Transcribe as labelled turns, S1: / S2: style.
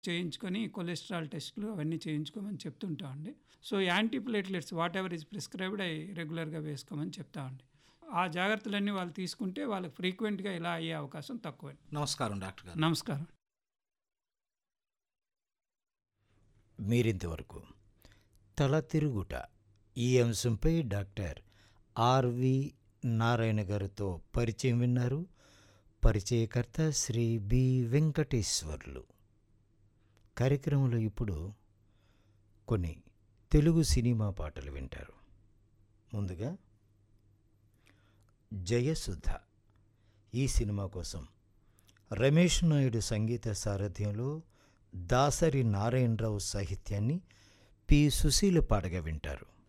S1: చేయించుకొని కొలెస్ట్రాల్ టెస్టులు అవన్నీ చేయించుకోమని చెప్తుంటామండి so anti platelets whatever is prescribed అవి రెగ్యులర్గా వేసుకోమని చెప్తామండి ఆ జాగ్రత్తలన్నీ వాళ్ళు తీసుకుంటే వాళ్ళకి ఫ్రీక్వెంట్గా ఇలా అయ్యే అవకాశం తక్కువ
S2: నమస్కారం డాక్టర్ గారు
S1: నమస్కారం
S3: మీరింతవరకు తల తిరుగుట ఈ అంశంపై డాక్టర్ ఆర్వి నారాయణ గారితో పరిచయం విన్నారు పరిచయకర్త శ్రీ బి వెంకటేశ్వర్లు కార్యక్రమంలో ఇప్పుడు కొన్ని తెలుగు సినిమా పాటలు వింటారు ముందుగా జయసుధ ఈ సినిమా కోసం రమేష్ నాయుడు సంగీత సారథ్యంలో దాసరి నారాయణరావు సాహిత్యాన్ని పి సుశీల పాడగా వింటారు